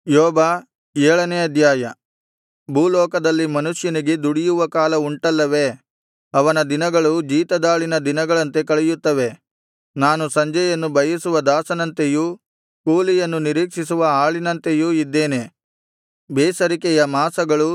ಯೋಬ ಏಳನೇ ಅಧ್ಯಾಯ ಭೂಲೋಕದಲ್ಲಿ ಮನುಷ್ಯನಿಗೆ ದುಡಿಯುವ ಕಾಲ ಉಂಟಲ್ಲವೇ ಅವನ ದಿನಗಳು ಜೀತದಾಳಿನ ದಿನಗಳಂತೆ ಕಳೆಯುತ್ತವೆ ನಾನು ಸಂಜೆಯನ್ನು ಬಯಸುವ ದಾಸನಂತೆಯೂ ಕೂಲಿಯನ್ನು ನಿರೀಕ್ಷಿಸುವ ಆಳಿನಂತೆಯೂ ಇದ್ದೇನೆ ಬೇಸರಿಕೆಯ ಮಾಸಗಳೂ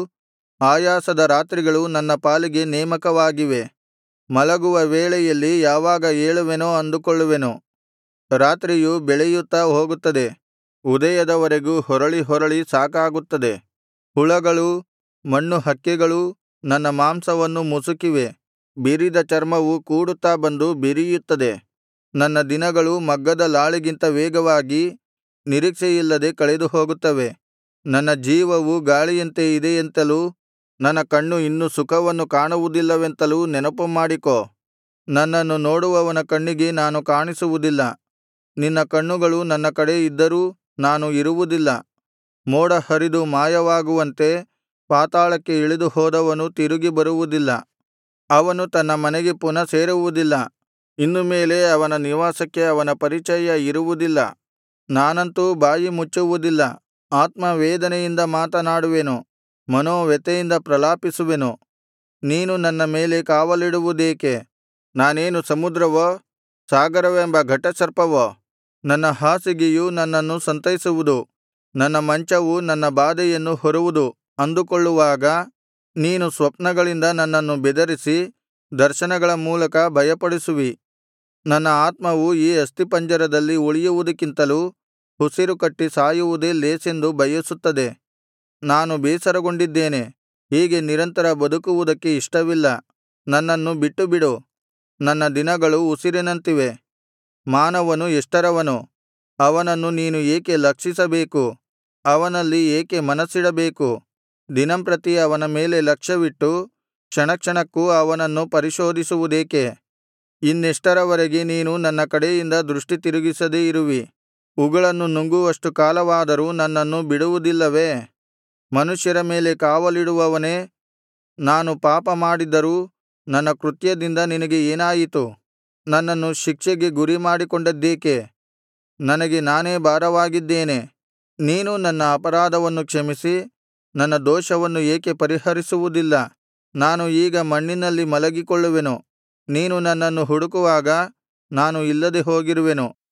ಆಯಾಸದ ರಾತ್ರಿಗಳು ನನ್ನ ಪಾಲಿಗೆ ನೇಮಕವಾಗಿವೆ ಮಲಗುವ ವೇಳೆಯಲ್ಲಿ ಯಾವಾಗ ಏಳುವೆನೋ ಅಂದುಕೊಳ್ಳುವೆನು ರಾತ್ರಿಯು ಬೆಳೆಯುತ್ತಾ ಹೋಗುತ್ತದೆ ಉದಯದವರೆಗೂ ಹೊರಳಿ ಹೊರಳಿ ಸಾಕಾಗುತ್ತದೆ ಹುಳಗಳೂ ಮಣ್ಣುಹಕ್ಕಿಗಳೂ ನನ್ನ ಮಾಂಸವನ್ನು ಮುಸುಕಿವೆ ಬಿರಿದ ಚರ್ಮವು ಕೂಡುತ್ತಾ ಬಂದು ಬಿರಿಯುತ್ತದೆ ನನ್ನ ದಿನಗಳು ಮಗ್ಗದ ಲಾಳಿಗಿಂತ ವೇಗವಾಗಿ ನಿರೀಕ್ಷೆಯಿಲ್ಲದೆ ಕಳೆದುಹೋಗುತ್ತವೆ ನನ್ನ ಜೀವವು ಗಾಳಿಯಂತೆ ಇದೆಯೆಂತಲೂ ನನ್ನ ಕಣ್ಣು ಇನ್ನು ಸುಖವನ್ನು ಕಾಣುವುದಿಲ್ಲವೆಂತಲೂ ನೆನಪುಮಾಡಿಕೋ ನನ್ನನ್ನು ನೋಡುವವನ ಕಣ್ಣಿಗೆ ನಾನು ಕಾಣಿಸುವುದಿಲ್ಲ ನಿನ್ನ ಕಣ್ಣುಗಳು ನನ್ನ ಕಡೆ ಇದ್ದರೂ ನಾನು ಇರುವುದಿಲ್ಲ ಮೋಡ ಹರಿದು ಮಾಯವಾಗುವಂತೆ ಪಾತಾಳಕ್ಕೆ ಇಳಿದು ಹೋದವನು ತಿರುಗಿ ಬರುವುದಿಲ್ಲ ಅವನು ತನ್ನ ಮನೆಗೆ ಪುನಃ ಸೇರುವುದಿಲ್ಲ ಇನ್ನು ಮೇಲೆ ಅವನ ನಿವಾಸಕ್ಕೆ ಅವನ ಪರಿಚಯ ಇರುವುದಿಲ್ಲ ನಾನಂತೂ ಬಾಯಿ ಮುಚ್ಚುವುದಿಲ್ಲ ಆತ್ಮವೇದನೆಯಿಂದ ಮಾತನಾಡುವೆನು ಮನೋವ್ಯಥೆಯಿಂದ ಪ್ರಲಾಪಿಸುವೆನು ನೀನು ನನ್ನ ಮೇಲೆ ಕಾವಲಿಡುವುದೇಕೆ ನಾನೇನು ಸಮುದ್ರವೋ ಸಾಗರವೆಂಬ ಘಟಸರ್ಪವೋ ನನ್ನ ಹಾಸಿಗೆಯು ನನ್ನನ್ನು ಸಂತೈಸುವುದು ನನ್ನ ಮಂಚವು ನನ್ನ ಬಾಧೆಯನ್ನು ಹೊರುವುದು ಅಂದುಕೊಳ್ಳುವಾಗ ನೀನು ಸ್ವಪ್ನಗಳಿಂದ ನನ್ನನ್ನು ಬೆದರಿಸಿ ದರ್ಶನಗಳ ಮೂಲಕ ಭಯಪಡಿಸುವಿ ನನ್ನ ಆತ್ಮವು ಈ ಅಸ್ಥಿಪಂಜರದಲ್ಲಿ ಉಳಿಯುವುದಕ್ಕಿಂತಲೂ ಉಸಿರುಕಟ್ಟಿ ಸಾಯುವುದೇ ಲೇಸೆಂದು ಬಯಸುತ್ತದೆ ನಾನು ಬೇಸರಗೊಂಡಿದ್ದೇನೆ ಹೀಗೆ ನಿರಂತರ ಬದುಕುವುದಕ್ಕೆ ಇಷ್ಟವಿಲ್ಲ ನನ್ನನ್ನು ಬಿಟ್ಟುಬಿಡು ನನ್ನ ದಿನಗಳು ಉಸಿರಿನಂತಿವೆ ಮಾನವನು ಎಷ್ಟರವನು ಅವನನ್ನು ನೀನು ಏಕೆ ಲಕ್ಷಿಸಬೇಕು ಅವನಲ್ಲಿ ಏಕೆ ಮನಸ್ಸಿಡಬೇಕು ದಿನಂಪ್ರತಿ ಅವನ ಮೇಲೆ ಲಕ್ಷ್ಯವಿಟ್ಟು ಕ್ಷಣಕ್ಷಣಕ್ಕೂ ಅವನನ್ನು ಪರಿಶೋಧಿಸುವುದೇಕೆ ಇನ್ನೆಷ್ಟರವರೆಗೆ ನೀನು ನನ್ನ ಕಡೆಯಿಂದ ದೃಷ್ಟಿ ತಿರುಗಿಸದೆ ಇರುವಿ ಉಗುಳನ್ನು ನುಂಗುವಷ್ಟು ಕಾಲವಾದರೂ ನನ್ನನ್ನು ಬಿಡುವುದಿಲ್ಲವೇ ಮನುಷ್ಯರ ಮೇಲೆ ಕಾವಲಿಡುವವನೇ ನಾನು ಪಾಪ ಮಾಡಿದ್ದರೂ ನನ್ನ ಕೃತ್ಯದಿಂದ ನಿನಗೆ ಏನಾಯಿತು ನನ್ನನ್ನು ಶಿಕ್ಷೆಗೆ ಗುರಿಮಾಡಿಕೊಂಡದ್ದೇಕೆ ನನಗೆ ನಾನೇ ಭಾರವಾಗಿದ್ದೇನೆ ನೀನು ನನ್ನ ಅಪರಾಧವನ್ನು ಕ್ಷಮಿಸಿ ನನ್ನ ದೋಷವನ್ನು ಏಕೆ ಪರಿಹರಿಸುವುದಿಲ್ಲ ನಾನು ಈಗ ಮಣ್ಣಿನಲ್ಲಿ ಮಲಗಿಕೊಳ್ಳುವೆನು ನೀನು ನನ್ನನ್ನು ಹುಡುಕುವಾಗ ನಾನು ಇಲ್ಲದೆ ಹೋಗಿರುವೆನು